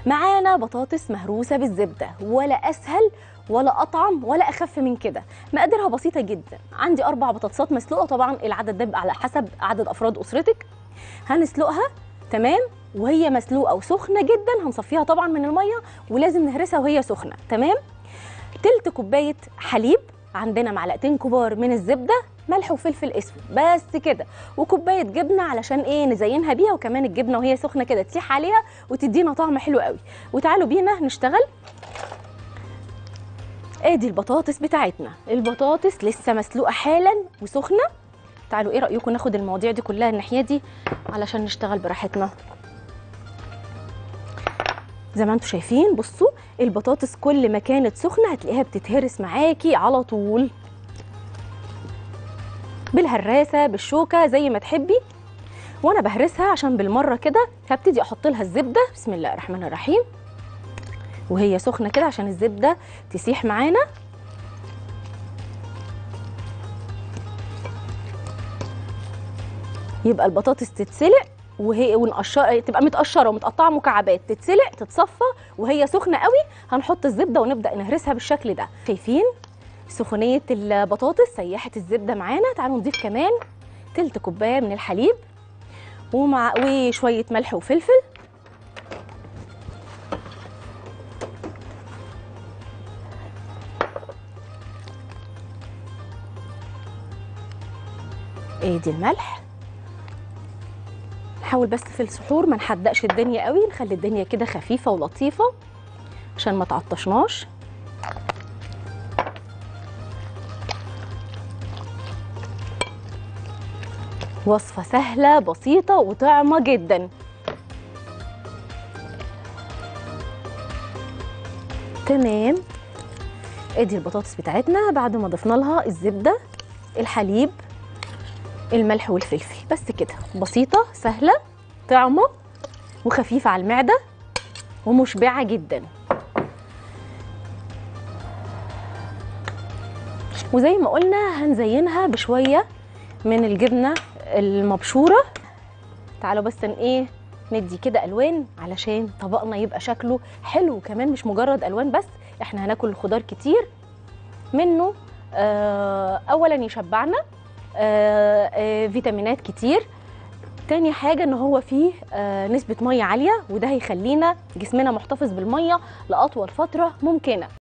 معانا بطاطس مهروسه بالزبده ولا اسهل ولا اطعم ولا اخف من كده مقاديرها بسيطه جدا عندي اربع بطاطسات مسلوقه طبعا العدد ده بيبقى على حسب عدد افراد اسرتك هنسلقها تمام وهي مسلوقه وسخنه جدا هنصفيها طبعا من الميه ولازم نهرسها وهي سخنه تمام تلت كوبايه حليب عندنا معلقتين كبار من الزبده ملح وفلفل اسود بس كده وكوبايه جبنه علشان ايه نزينها بيها وكمان الجبنه وهي سخنه كده تسيح عليها وتدينا طعم حلو قوي وتعالوا بينا نشتغل ادي البطاطس بتاعتنا البطاطس لسه مسلوقه حالا وسخنه تعالوا ايه رايكم ناخد المواضيع دي كلها الناحيه دي علشان نشتغل براحتنا زي ما انتم شايفين بصوا البطاطس كل ما كانت سخنه هتلاقيها بتتهرس معاكي على طول بالهراسه بالشوكه زي ما تحبي وانا بهرسها عشان بالمره كده هبتدي احط لها الزبده بسم الله الرحمن الرحيم وهي سخنه كده عشان الزبده تسيح معانا يبقى البطاطس تتسلق وهي ونقشر تبقى متقشره ومتقطعه مكعبات تتسلق تتصفى وهي سخنه قوي هنحط الزبده ونبدا نهرسها بالشكل ده شايفين سخونيه البطاطس سيحت الزبده معانا تعالوا نضيف كمان تلت كوبايه من الحليب ومع وشويه ملح وفلفل ادي الملح نحاول بس في السحور ما نحدقش الدنيا قوي نخلي الدنيا كده خفيفه ولطيفه عشان ما تعطشناش وصفه سهله بسيطه وطعمه جدا تمام ادي البطاطس بتاعتنا بعد ما ضفنا لها الزبده الحليب الملح والفلفل بس كده بسيطة سهلة طعمة وخفيفة على المعدة ومشبعة جدا وزي ما قلنا هنزينها بشوية من الجبنة المبشورة تعالوا بس ان ايه ندي كده الوان علشان طبقنا يبقى شكله حلو وكمان مش مجرد الوان بس احنا هناكل الخضار كتير منه آه اولا يشبعنا آه آه فيتامينات كتير تاني حاجة ان هو فيه آه نسبة مية عالية وده هيخلينا جسمنا محتفظ بالمية لأطول فترة ممكنة